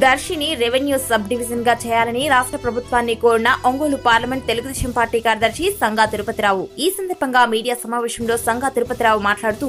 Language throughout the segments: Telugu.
దర్శిని రెవెన్యూ సబ్ డివిజన్ గా చేయాలని రాష్ట్ర ప్రభుత్వాన్ని కోరిన ఒంగోలు పార్లమెంట్ తెలుగుదేశం పార్టీ కార్యదర్శి సంగా తిరుపతిరావు ఈ సందర్భంగా మీడియా సమావేశంలో సంగా తిరుపతిరావు మాట్లాడుతూ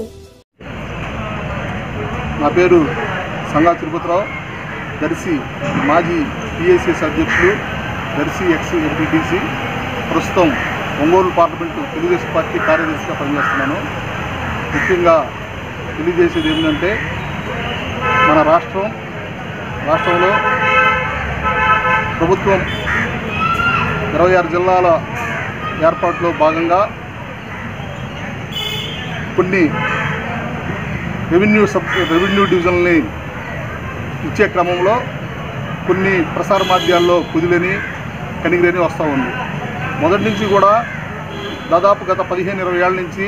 నా పేరు సంగా తిరుపతిరావు దర్శి మాజీ పిఎస్ఎస్ అధ్యక్షులు దర్శి ఎక్స్ ఎంపీటీసీ ప్రస్తుతం ఒంగోలు పార్లమెంటు తెలుగుదేశం పార్టీ కార్యదర్శిగా పనిచేస్తున్నాను ముఖ్యంగా తెలియజేసేది ఏంటంటే మన రాష్ట్రం రాష్ట్రంలో ప్రభుత్వం ఇరవై ఆరు జిల్లాల ఏర్పాటులో భాగంగా కొన్ని రెవెన్యూ సబ్ రెవెన్యూ డివిజన్ని ఇచ్చే క్రమంలో కొన్ని ప్రసార మాధ్యాల్లో కుదిలని కనిగిరని వస్తూ ఉంది మొదటి నుంచి కూడా దాదాపు గత పదిహేను ఇరవై ఏళ్ళ నుంచి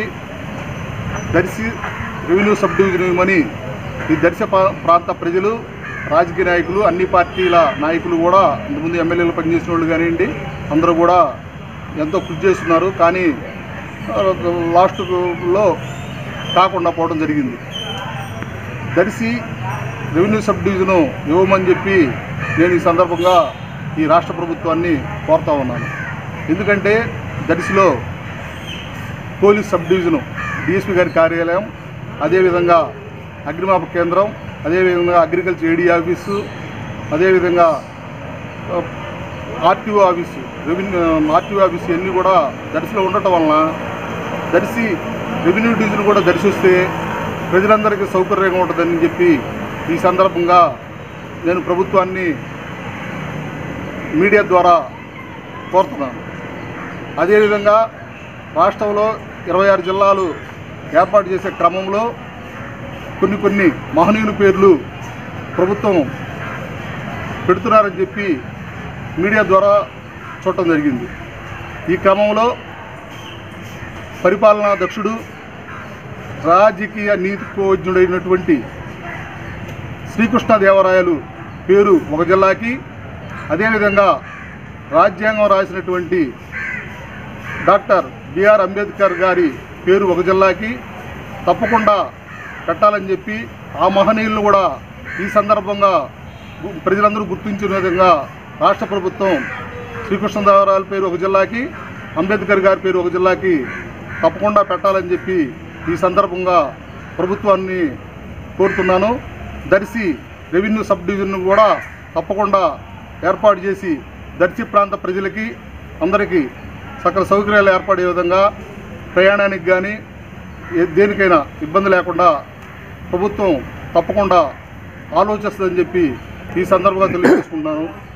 దర్శి రెవెన్యూ సబ్ డివిజన్ ఇవ్వమని ఈ దర్శ ప్రా- ప్రాంత ప్రజలు రాజకీయ నాయకులు అన్ని పార్టీల నాయకులు కూడా ఇంతకుముందు ఎమ్మెల్యేలు పనిచేసిన వాళ్ళు కానివ్వండి అందరూ కూడా ఎంతో కృషి చేస్తున్నారు కానీ ఆ, లాస్ట్లో కాకుండా పోవడం జరిగింది దర్శి రెవెన్యూ సబ్ డివిజను ఇవ్వమని చెప్పి నేను ఈ సందర్భంగా ఈ రాష్ట్ర ప్రభుత్వాన్ని కోరుతా ఉన్నాను ఎందుకంటే దర్శిలో పోలీస్ సబ్ డివిజను డిఎస్పీ గారి కార్యాలయం అదేవిధంగా అగ్నిమాపక కేంద్రం అదేవిధంగా అగ్రికల్చర్ ఏడీ ఆఫీసు అదేవిధంగా ఆ, RTO office revenue RTO office ఇవన్నీ కూడా దర్శిలో ఉండటం వలన దర్శి రెవెన్యూ డివిజన్ కూడా దర్శి వస్తే ప్రజలందరికీ సౌకర్యంగా ఉంటుందని చెప్పి ఈ సందర్భంగా నేను ప్రభుత్వాన్ని మీడియా ద్వారా కోరుతున్నాను అదేవిధంగా రాష్ట్రంలో ఇరవై ఆరు జిల్లాలు ఏర్పాటు చేసే క్రమంలో కొన్ని కొన్ని మహనీయుల పేర్లు ప్రభుత్వం పెడుతున్నారని చెప్పి మీడియా ద్వారా చూడటం జరిగింది ఈ క్రమంలో పరిపాలనా దక్షుడు రాజకీయ నీతికోజ్ఞుడైనటువంటి శ్రీకృష్ణదేవరాయలు పేరు ఒక జిల్లాకి అదేవిధంగా రాజ్యాంగం రాసినటువంటి డాక్టర్ బిఆర్ అంబేద్కర్ గారి పేరు ఒక జిల్లాకి తప్పకుండా పెట్టాలని చెప్పి ఆ మహనీయులను కూడా ఈ సందర్భంగా గు- ప్రజలందరూ గుర్తించిన విధంగా రాష్ట్ర ప్రభుత్వం శ్రీకృష్ణదేవరాయల పేరు ఒక జిల్లాకి అంబేద్కర్ గారి పేరు ఒక జిల్లాకి తప్పకుండా పెట్టాలని చెప్పి ఈ సందర్భంగా ప్రభుత్వాన్ని కోరుతున్నాను దర్శి రెవెన్యూ సబ్ డివిజన్ కూడా తప్పకుండా ఏర్పాటు చేసి దర్శి ప్రాంత ప్రజలకి అందరికీ సకల సౌకర్యాలు ఏర్పడే విధంగా ప్రయాణానికి కానీ ఏ- దేనికైనా ఇబ్బంది లేకుండా ప్రభుత్వం తప్పకుండా ఆలోచిస్తుందని చెప్పి ఈ సందర్భంగా తెలియజేసుకుంటున్నాను